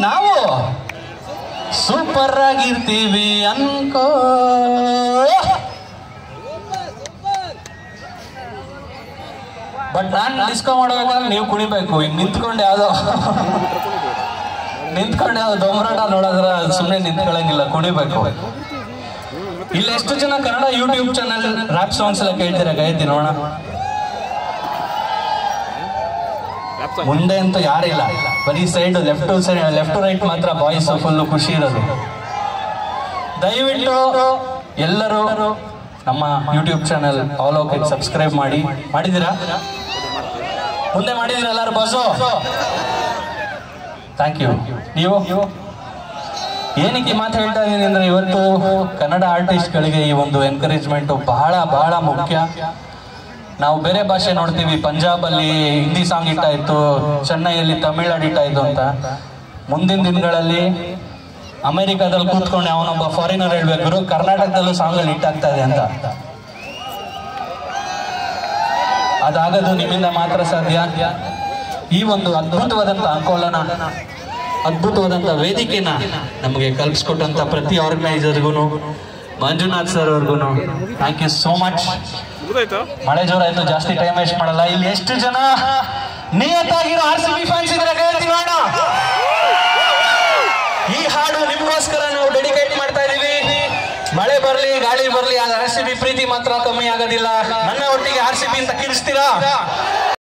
ನಾವು ಸೂಪರ್ ಆಗಿರ್ತೀವಿ ಅನ್ಕೋ ಬಟ್ ನಾನ್ ಡಿಸ್ಕೋ ಮಾಡ್ಬೇಕಾದ್ರೆ ನೀವು ಕುಣಿಬೇಕು ಈಗ ನಿಂತ್ಕೊಂಡು ಯಾವ್ದೋ ನಿಂತ್ಕೊಂಡು ಯಾವ್ದೋ ದೊಂಬರಾಟ ನೋಡಿದ್ರೆ ಸುಮ್ಮನೆ ನಿಂತ್ಕೊಳ್ಳಂಗಿಲ್ಲ ಕುಣಿಬೇಕು ಇಲ್ಲಿ ಎಷ್ಟು ಜನ Kannada YouTube channel rap songs ಎಲ್ಲ ಕೇಳ್ತೀರಾ ಗಾಯತಿ ನೋಡೋಣ ಮುಂದೆ ಅಂತೂ ಯಾರಿಲ್ಲ ಬರೀ side left side left right ಮಾತ್ರ ಬಾಯ್ಸ್ ಫುಲ್ ಖುಷಿ ಇರೋದು ದಯವಿಟ್ಟು ಎಲ್ಲರೂ ನಮ್ಮ YouTube channel All OK subscribe ಮಾಡಿ ಮಾಡಿದ್ದೀರಾ ಮುಂದೆ ಮಾಡಿದ್ದೀರಾ ಎಲ್ಲರೂ ಬಸ್ಸು ಥ್ಯಾಂಕ್ ಯು ನೀವು ಏನಕ್ಕೆ ಈ ಮಾತು ಹೇಳ್ತಾ ಇದ್ದೀನಿ ಅಂದ್ರೆ ಇವತ್ತು ಕನ್ನಡ ಆರ್ಟಿಸ್ಟ್ಗಳಿಗೆ ಈ ಒಂದು ಎನ್ಕರೇಜ್ಮೆಂಟ್ ಬಹಳ ಬಹಳ ಮುಖ್ಯ ನಾವು ಬೇರೆ ಭಾಷೆ ನೋಡ್ತೀವಿ ಪಂಜಾಬಲ್ಲಿ ಹಿಂದಿ ಸಾಂಗ್ ಇಟ್ಟಾಯ್ತು ಚೆನ್ನೈಯಲ್ಲಿ ತಮಿಳ್ ಇಟ್ಟಾಯ್ತು ಅಂತ ಮುಂದಿನ ದಿನಗಳಲ್ಲಿ ಅಮೆರಿಕಾದಲ್ಲಿ ಕೂತ್ಕೊಂಡು ಅವನೊಬ್ಬ ಫಾರಿನರ್ ಹೇಳ್ಬೇಕು ಗುರು ಕರ್ನಾಟಕದಲ್ಲೂ ಸಾಂಗ್ಗಳು ಹಿಟ್ಟಾಗ್ತಾ ಇದೆ ಅಂತ ಅದಾಗದು ನಿಮ್ಮಿಂದ ಮಾತ್ರ ಸಾಧ್ಯ ಈ ಒಂದು ಅದ್ಭುತವಾದಂತ ಅಂಕೋಲನ ಅದ್ಭುತವಾದಂತ ವೇದಿಕೆನ ನಮಗೆ ಕಲ್ಪಿಸ್ಕೊಟ್ಟಂತ ಪ್ರತಿ ಆರ್ಗನೈಸರ್ಗೂ ಮಂಜುನಾಥ್ ಸರ್ ಅವ್ರಿಗೂ ಥ್ಯಾಂಕ್ ಯು ಸೋ ಮಚ್ ಮುಗಿದಾಯ್ತಾ ಮಳೆ ಜೋರಾಯ್ತು ಜಾಸ್ತಿ ಟೈಮ್ ವೇಸ್ಟ್ ಮಾಡಲ್ಲ ಇಲ್ಲಿ ಎಷ್ಟು ಜನ ನಿಯತ್ತಾಗಿರೋ ಆರ್ ಸಿ ಬಿ ಫ್ಯಾನ್ಸ್ ಇದ್ರೆ ಗೆಲ್ತಿ ಮಾಡ ಈ ಹಾಡು ನಿಮ್ಗೋಸ್ಕರ ನಾವು ಡೆಡಿಕೇಟ್ ಮಾಡ್ತಾ ಇದೀವಿ ಮಳೆ ಬರ್ಲಿ ಗಾಳಿ ಬರ್ಲಿ ಆರ್ ಸಿ ಬಿ ಪ್ರೀತಿ ಮಾತ್ರ ಕಮ್ಮಿ ಆಗೋದಿಲ್ಲ ನನ್ನ ಒಟ್ಟಿಗೆ ಆರ್ ಸಿ ಬಿ ಅಂತ ಕಿರಿಸ್ತೀರಾ